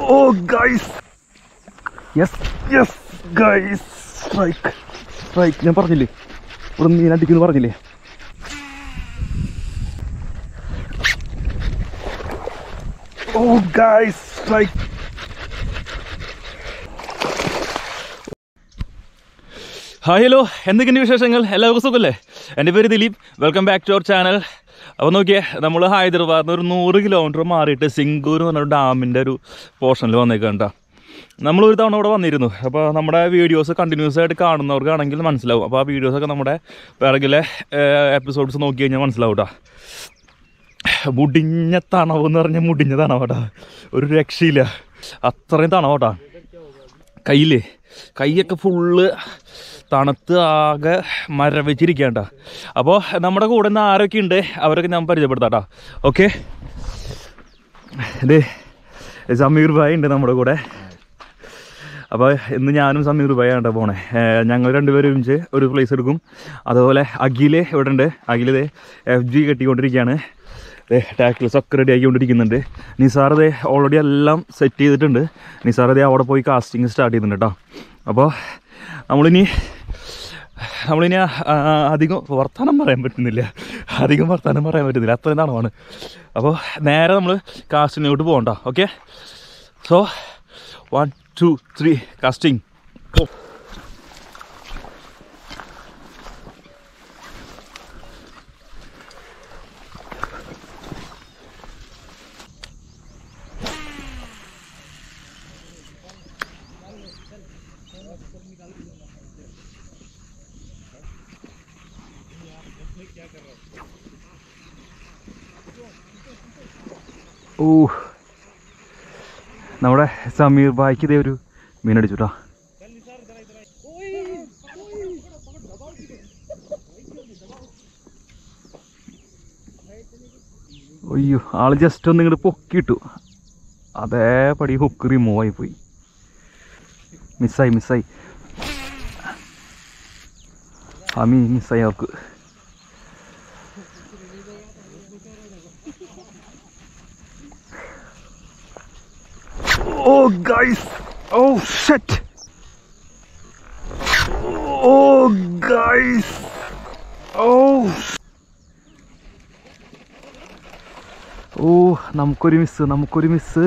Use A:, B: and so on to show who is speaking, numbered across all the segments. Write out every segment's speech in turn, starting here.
A: ഓ guys yes yes guys strike strike ഞാൻ പറഞ്ഞില്ലേ ഇവിടെ മീൻ അടിക്കുന്നു പറഞ്ഞില്ലേ oh guys strike hi hello എന്തൊക്കെയുണ്ട് വിശേഷങ്ങൾ എല്ലാവർക്കും സുഖമല്ലേ എൻ്റെ പേര് Dileep welcome back to our channel അപ്പോൾ നോക്കിയേ നമ്മൾ ഹൈദരാബാദിൽ നിന്ന് ഒരു നൂറ് കിലോമീറ്റർ മാറിയിട്ട് സിംഗൂർ എന്ന് പറഞ്ഞ ഡാമിൻ്റെ ഒരു പോർഷനിൽ വന്നേക്കണ്ട നമ്മൾ ഒരു തവണ ഇവിടെ വന്നിരുന്നു അപ്പോൾ നമ്മുടെ വീഡിയോസ് കണ്ടിന്യൂസ് ആയിട്ട് കാണുന്നവർക്കാണെങ്കിൽ മനസ്സിലാവും അപ്പോൾ ആ വീഡിയോസൊക്കെ നമ്മുടെ പിറകിലെ എപ്പിസോഡ്സ് നോക്കി കഴിഞ്ഞാൽ മനസ്സിലാവും കേട്ടോ മുടിഞ്ഞ തണവ് എന്ന് പറഞ്ഞാൽ മുടിഞ്ഞ തണവട്ടാ ഒരു രക്ഷയില്ല അത്രയും തണവട്ടാ കയ്യില്ലേ കൈയൊക്കെ ഫുള്ള് തണുത്ത് ആകെ മരവിച്ചിരിക്കണ്ട അപ്പോൾ നമ്മുടെ കൂടെ നിന്ന് ആരൊക്കെ ഉണ്ട് അവരൊക്കെ ഞാൻ പരിചയപ്പെടുത്താട്ടോ ഓക്കെ ഇത് സമീർ ഭായ് ഉണ്ട് നമ്മുടെ കൂടെ അപ്പോൾ ഇന്ന് ഞാനും സമീർ ഭായാണ് പോണേ ഏർ ഞങ്ങൾ രണ്ടുപേരും ഒരുമിച്ച് ഒരു പ്ലേസ് എടുക്കും അതുപോലെ അഖില് ഇവിടെ ഉണ്ട് അഖില് എഫ് ജി കെട്ടിക്കൊണ്ടിരിക്കുകയാണ് ടാക്കിൾസ് ഒക്കെ റെഡി ആക്കിക്കൊണ്ടിരിക്കുന്നുണ്ട് നിസാർ ദേ ഓൾറെഡി എല്ലാം സെറ്റ് ചെയ്തിട്ടുണ്ട് നിസാർ ദേ അവിടെ പോയി കാസ്റ്റിംഗ് സ്റ്റാർട്ട് ചെയ്തിട്ടുണ്ട് കേട്ടോ അപ്പോൾ നമ്മളിനി നമ്മളിനി ആ, ആ, അധികം വർത്തമാനം പറയാൻ പറ്റുന്നില്ല അധികം വർത്തമാനം പറയാൻ പറ്റുന്നില്ല അത്രയും തണവാണ് അപ്പോൾ നേരെ നമ്മൾ കാസ്റ്റിങ്ങിലോട്ട് പോകണ്ട okay so one two three casting ഓ നമ്മുടെ സമീർ ബായിക്ക് ഇതേ ഒരു മീൻ അടിച്ചു കേട്ടോ അയ്യോ ആള് ജസ്റ്റ് ഒന്ന് ഇങ്ങോട്ട് പൊക്കിയിട്ടു അതേപടി ഹുക്ക് റിമൂവ് ആയി പോയി മിസ്സായി മിസ്സായി ആ മീൻ മിസ്സായി അവർക്ക് Oh, guys! Oh, shit! Oh, guys! Oh! ഓ നമുക്കൊരു മിസ് നമുക്കൊരു മിസ്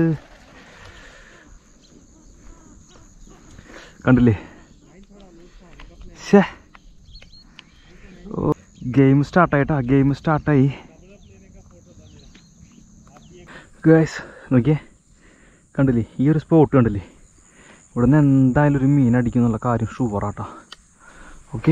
A: കണ്ടില്ലേ ഷേ ഓ ഗെയിം സ്റ്റാർട്ടായിട്ടാ ഗെയിം സ്റ്റാർട്ടായി ഗൈസ് നോക്കിയേ കണ്ടില്ലേ ഈ ഒരു സ്പോട്ട് കണ്ടില്ലേ ഇവിടെ നിന്ന് എന്തായാലും ഒരു മീൻ അടിക്കും എന്നുള്ള കാര്യം ഷുവറാട്ടോ ഓക്കെ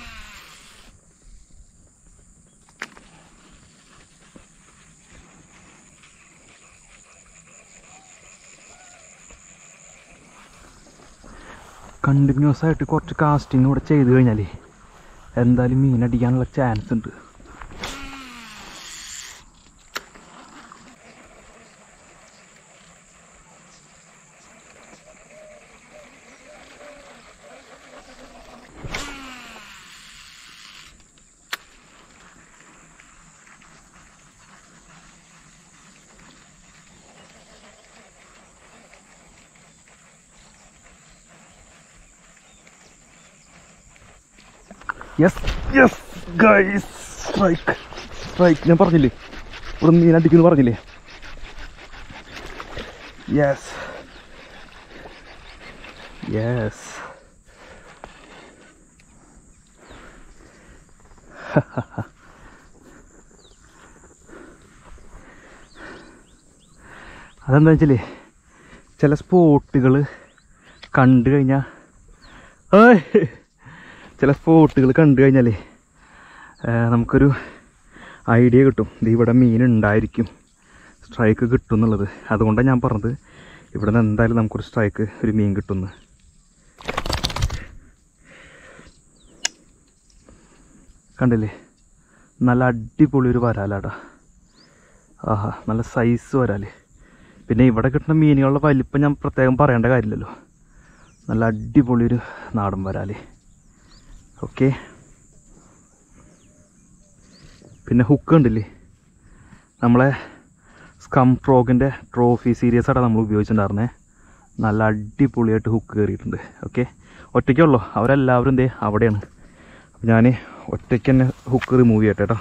A: കണ്ടിന്യൂസ് ആയിട്ട് കുറച്ച് കാസ്റ്റിംഗ് ഇവിടെ ചെയ്ത് കഴിഞ്ഞാലേ എന്തായാലും മീൻ അടിക്കാനുള്ള ചാൻസ് ഉണ്ട് yes yes guys strike strike ഞാൻ പറഞ്ഞില്ലേ ഇവിടെ മീൻ അടിക്കുന്നു പറഞ്ഞില്ലേ യെസ് യെസ് അതെന്താ വെച്ചാലേ ചില സ്പോട്ടുകൾ കണ്ടു കഴിഞ്ഞാൽ ഏയ് ചില സ്പോട്ടുകൾ കണ്ടു കഴിഞ്ഞാലേ ആ, നമുക്കൊരു ഐഡിയ കിട്ടും ഇത് ഇവിടെ മീൻ ഉണ്ടായിരിക്കും സ്ട്രൈക്ക് കിട്ടും എന്നുള്ളത് അതുകൊണ്ടാണ് ഞാൻ പറഞ്ഞത് ഇവിടെ നിന്ന് എന്തായാലും നമുക്കൊരു സ്ട്രൈക്ക് ഒരു മീൻ കിട്ടുമെന്ന് കണ്ടില്ലേ നല്ല അടിപൊളി ഒരു വരാലാടാ ആഹാ നല്ല സൈസ് വരാല് പിന്നെ ഇവിടെ കിട്ടുന്ന മീനുകളുടെ വലിപ്പം ഞാൻ പ്രത്യേകം പറയേണ്ട കാര്യമില്ലല്ലോ നല്ല അടിപൊളി ഒരു നാടൻ വരാല് ഓക്കെ പിന്നെ ഹുക്ക് ഉണ്ടില്ലേ നമ്മളെ സ്കം ഫ്രോഗിൻ്റെ ട്രോഫി സീരീസ് ആണ് നമ്മൾ ഉപയോഗിച്ചിട്ടുണ്ടായിരുന്നേ നല്ല അടിപൊളിയായിട്ട് ഹുക്ക് കയറിയിട്ടുണ്ട് ഓക്കെ ഒറ്റയ്ക്കുള്ളൂ അവരെല്ലാവരും എന്തേ അവിടെയാണ് അപ്പോൾ ഞാൻ ഒറ്റയ്ക്ക് തന്നെ ഹുക്ക് റിമൂവ് ചെയ്യട്ടെ കേട്ടോ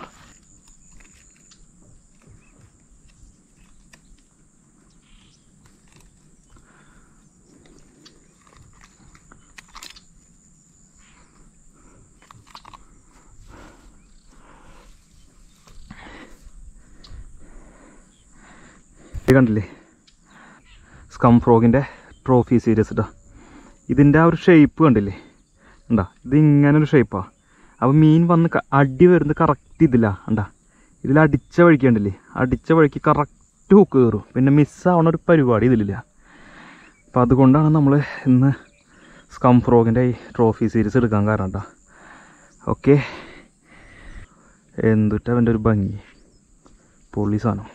A: ഇത് കണ്ടില്ലേ സ്കം ഫ്രോഗിൻ്റെ ട്രോഫി സീരീസ് ഇട്ടാ ഇതിൻ്റെ ആ ഒരു ഷേപ്പ് കണ്ടില്ലേ ഉണ്ടാ ഇത് ഇങ്ങനെ ഒരു ഷേപ്പാണ് അപ്പോൾ മീൻ വന്ന് ക- അടി വരുന്നത് കറക്റ്റ് ഇതില്ല ഉണ്ടാ ഇതിൽ അടിച്ച വഴിക്ക് കണ്ടില്ലേ അടിച്ച വഴിക്ക് കറക്റ്റ് ഹുക്ക് കയറും പിന്നെ മിസ്സാവണ ഒരു പരിപാടി ഇതിലില്ല അപ്പോൾ അതുകൊണ്ടാണ് നമ്മൾ ഇന്ന് സ്കം ഫ്രോഗിൻ്റെ ഈ ട്രോഫി സീരീസ് എടുക്കാൻ കാരണം കേട്ടോ ഓക്കെ എന്തുട്ടാ അവൻ്റെ ഒരു ഭംഗി പൊള്ളി സാധനം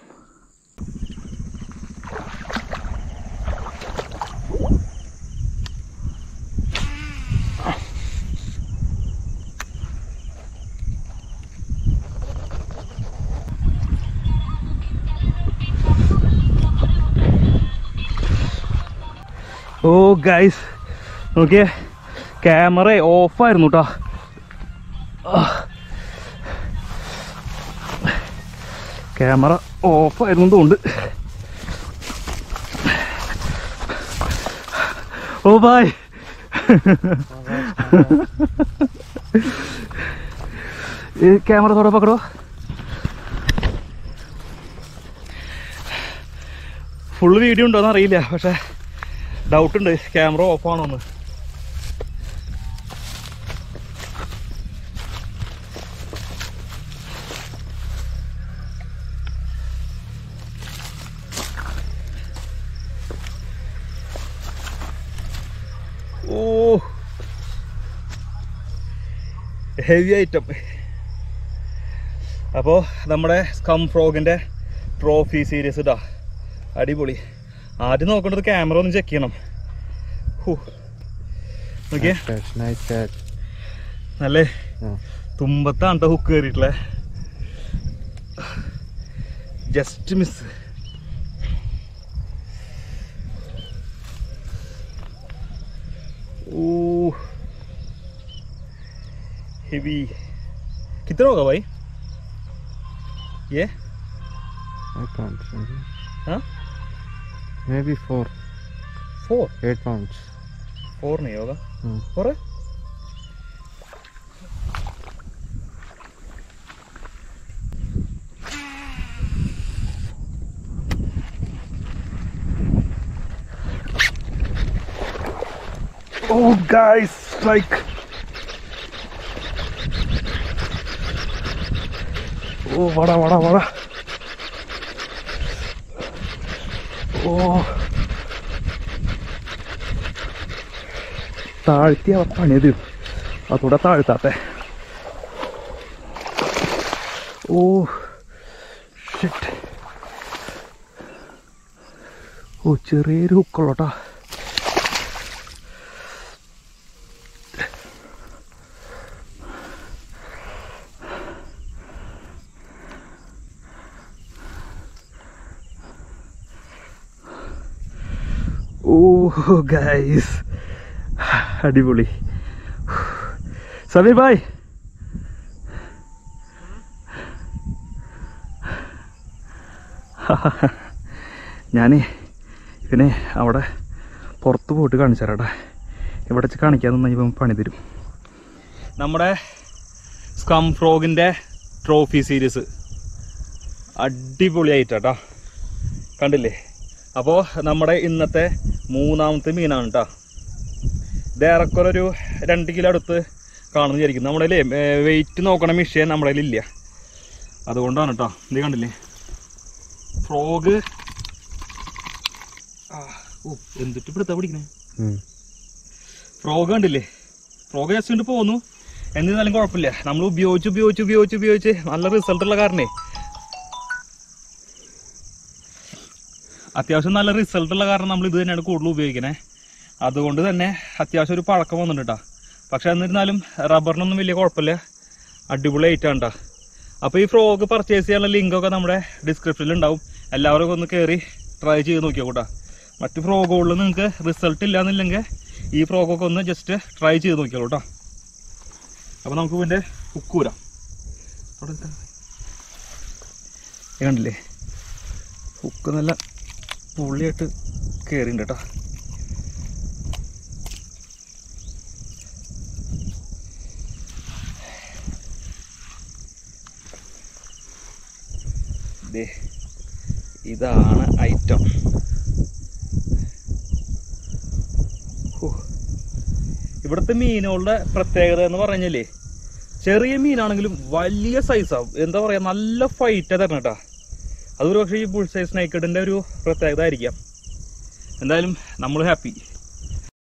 A: ഓ ഗൈസ് നോക്കിയേ ക്യാമറ ഓഫായിരുന്നു കേട്ടോ ക്യാമറ ഓഫായിരുന്നു തോണ്ട് ഓ ബായ് ക്യാമറ തോടെ പക്കടോ ഫുള്ള് വീഡിയോ ഉണ്ടോന്ന് അറിയില്ല പക്ഷെ ഡൗട്ട് ഉണ്ട് ക്യാമറ ഓഫ് ആണോന്ന് ഓ ഹെവി ഐറ്റം അപ്പോൾ നമ്മുടെ സ്കം ഫ്രോഗിൻ്റെ ട്രോഫി സീരീസ് ഇതാ അടിപൊളി ആദ്യം നോക്കേണ്ടത് ക്യാമറ ഒന്ന് ചെക്ക് ചെയ്യണം ഹൂ. നോക്കിയേ
B: Nice catch, nice catch.
A: നല്ല
B: Yeah.
A: തുമ്പത്താണ് ട്ടോ ഹുക്ക് കയറിയിട്ടുള്ളത് ജസ്റ്റ് മിസ് ओ हेवी कितना होगा भाई ये
B: I can't. Maybe.
A: हाँ
B: Maybe four,
A: four
B: eight pounds.
A: Four नहीं होगा
B: Hmm.
A: फोर है Oh guys, like ഓ വട വട വട ഓ താഴ്ത്തി അവർ പണിയത് അതൂടെ താഴ്ത്താത്തെ ഓ ഷിറ്റ് ഓ ചെറിയൊരു ഹുക്കുള്ളൂട്ടാ ഓ ഗൈസ് അടിപൊളി സമീർ ഭായ് ഞാൻ ഇവനെ അവിടെ പുറത്ത് പോയിട്ട് കാണിച്ചു തരാട്ടെ ഇവിടെ വെച്ച് കാണിക്കാൻ നിന്നാൽ ഇവൻ പണി തരും നമ്മുടെ സ്കം ഫ്രോഗിൻ്റെ ട്രോഫി സീരീസ് അടിപൊളിയായിട്ടാ കണ്ടില്ലേ അപ്പോൾ നമ്മുടെ ഇന്നത്തെ മൂന്നാമത്തെ മീനാണ് കേട്ടോ ഇത് ഏറെക്കുറെ ഒരു രണ്ട് കിലോ അടുത്ത് കാണുന്നു വിചാരിക്കും നമ്മുടെ വെയിറ്റ് നോക്കണ മിഷ്യൻ നമ്മുടെ ഇല്ല അതുകൊണ്ടാണ് കേട്ടോ ഇത് കണ്ടില്ലേ ഫ്രോഗ് ഓ എന്തിട്ട് ഇവിടുത്തെ പിടിക്കണേ
B: Hmm.
A: ഫ്രോഗ് കണ്ടില്ലേ ഫ്രോഗ് ജസ്റ്റ് കൊണ്ട് പോന്നു എന്നിരുന്നാലും കുഴപ്പമില്ല നമ്മൾ ഉപയോഗിച്ച് ഉപയോഗിച്ച് ഉപയോഗിച്ച് ഉപയോഗിച്ച് നല്ല റിസൾട്ട് ഉള്ള കാരണേ അത്യാവശ്യം നല്ല റിസൾട്ട് ഉള്ള കാരണം നമ്മൾ ഇത് തന്നെയാണ് കൂടുതൽ ഉപയോഗിക്കണേ അതുകൊണ്ട് തന്നെ അത്യാവശ്യം ഒരു പഴക്കം വന്നിട്ടുണ്ട് കേട്ടോ പക്ഷെ എന്നിരുന്നാലും റബ്ബറിനൊന്നും വലിയ കുഴപ്പമില്ല അടിപൊളി ഐറ്റം കേട്ടോ അപ്പോൾ ഈ ഫ്രോഗ് പർച്ചേസ് ചെയ്യാനുള്ള ലിങ്കൊക്കെ നമ്മുടെ ഡിസ്ക്രിപ്ഷനിൽ ഉണ്ടാവും എല്ലാവരും ഒന്ന് കയറി ട്രൈ ചെയ്ത് നോക്കിയോ കൂട്ടാ മറ്റ് ഫ്രോഗുകളിൽ നിങ്ങൾക്ക് റിസൾട്ട് ഇല്ലാന്നില്ലെങ്കിൽ ഈ ഫ്രോഗൊക്കെ ഒന്ന് ജസ്റ്റ് ട്രൈ ചെയ്ത് നോക്കിയോളൂ കേട്ടോ അപ്പോൾ നമുക്ക് ഇതിൻ്റെ ഉക്കൂരാം അവിടെ ഇട്ടാ. ഇത് കണ്ടില്ലേ ഉക്ക് നല്ല പുള്ളിയായിട്ട് കയറിയിട്ടുണ്ട് കേട്ടോ ദേ ഇതാണ് ഐറ്റം ഇവിടുത്തെ മീനുകളുടെ പ്രത്യേകത എന്ന് പറഞ്ഞാലേ ചെറിയ മീനാണെങ്കിലും വലിയ സൈസാവും എന്താ പറയാ നല്ല ഫൈറ്റാ തരണം കേട്ടാ അതൊരു പക്ഷേ ഈ ബുൾ സൈസ് നൈക്കഡിന്റെ ഒരു പ്രത്യേകത ആയിരിക്കാം എന്തായാലും നമ്മൾ ഹാപ്പി